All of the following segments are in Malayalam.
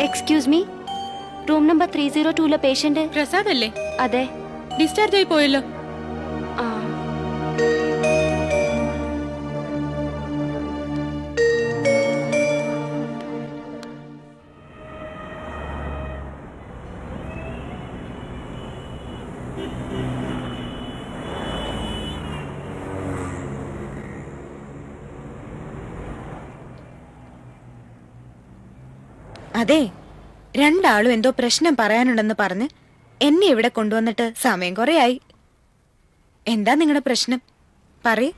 Excuse me room number three zero ടൂലെ പേഷ്യന്റ് പ്രസാദ് അല്ലേ അതെ ഡിസ്ചാർജ് ആയി പോയല്ലോ ആ അതെ രണ്ടാളും എന്തോ പ്രശ്നം പറയാനുണ്ടെന്ന് പറഞ്ഞ് എന്നെ ഇവിടെ കൊണ്ടുവന്നിട്ട് സമയം കുറെയായി എന്താ നിങ്ങളുടെ പ്രശ്നം പറയ്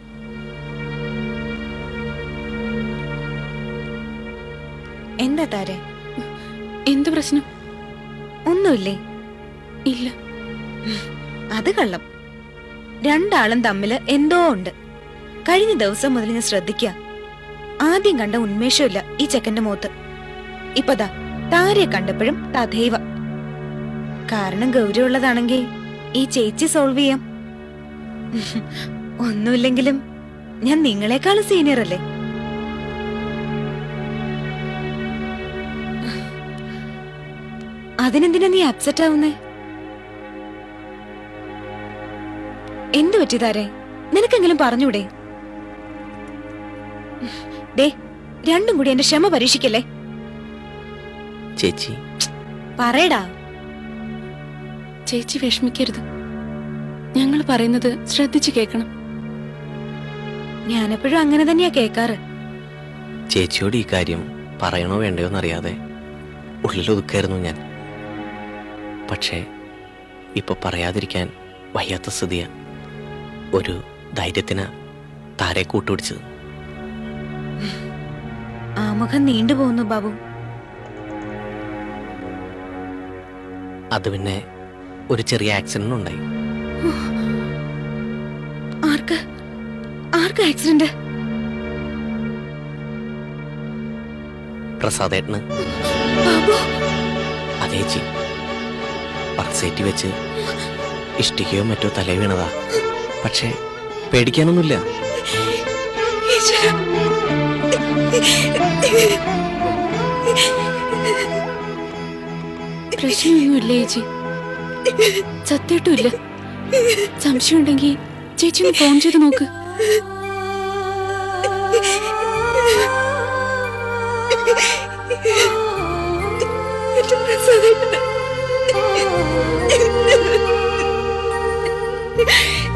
എന്താ താരെ എന്ത് പ്രശ്നം ഒന്നുമില്ലേ ഇല്ല അത് കള്ളം രണ്ടാളും തമ്മില് എന്തോ ഉണ്ട് കഴിഞ്ഞ ദിവസം മുതൽ ഞാൻ ശ്രദ്ധിക്കുക ആദ്യം കണ്ട ഉന്മേഷമില്ല ഈ ചെക്കന്റെ മുഖത്ത് ഇപ്പതാ താരയെ കണ്ടപ്പോഴും തഥൈവ കാരണം ഗൗരവമുള്ളതാണെങ്കിൽ ഈ ചേച്ചി സോൾവ് ചെയ്യാം ഒന്നുമില്ലെങ്കിലും ഞാൻ നിങ്ങളെക്കാളും സീനിയർ അല്ലേ അതിനെന്തിനാ നീ അപ്സെറ്റ് ആവുന്നേ എന്തു പറ്റിയതാരേ നിനക്കെങ്കിലും പറഞ്ഞൂടെ ദേ രണ്ടും കൂടി എന്റെ ക്ഷമ പരീക്ഷിക്കല്ലേ ചേച്ചി പറയടാ ചേച്ചി വിഷമിക്കരുത് ഞങ്ങൾ പറയുന്നത് ശ്രദ്ധിച്ചു കേൾക്കണം ഞാനെപ്പോഴും അങ്ങനെ തന്നെയാ കേക്കാറ് ചേച്ചിയോട് ഈ കാര്യം പറയണോ വേണ്ടയോ എന്നറിയാതെ ഉള്ളിലൊതുക്കായിരുന്നു ഞാൻ പക്ഷേ ഇപ്പൊ പറയാതിരിക്കാൻ വയ്യാത്ത സ്ഥിതിയാ ഒരു ധൈര്യത്തിന് താരെ കൂട്ടുപിടിച്ചത് ആ മുഖം നീണ്ടുപോകുന്നു ബാബു അത് പിന്നെ ഒരു ചെറിയ ആക്സിഡന്റ് ഉണ്ടായി ആർക്ക് ആർക്ക് ആക്സിഡന്റ് പ്രസാദേട്ടന് ബാബു അതേച്ചി പറസേറ്റി വെച്ച് ഇഷ്ടികയോ മറ്റോ തലേ വീണതാ പക്ഷേ പേടിക്കാനൊന്നുമില്ല ഈശ്വരാ. പ്രശ്നമൊന്നുമില്ല ചേച്ചി സത്യമായിട്ടുമില്ല സംശയം ഉണ്ടെങ്കിൽ ചേച്ചി ഒന്ന് ഫോൺ ചെയ്ത് നോക്ക് എന്റെ പ്രസാദേട്ടന്.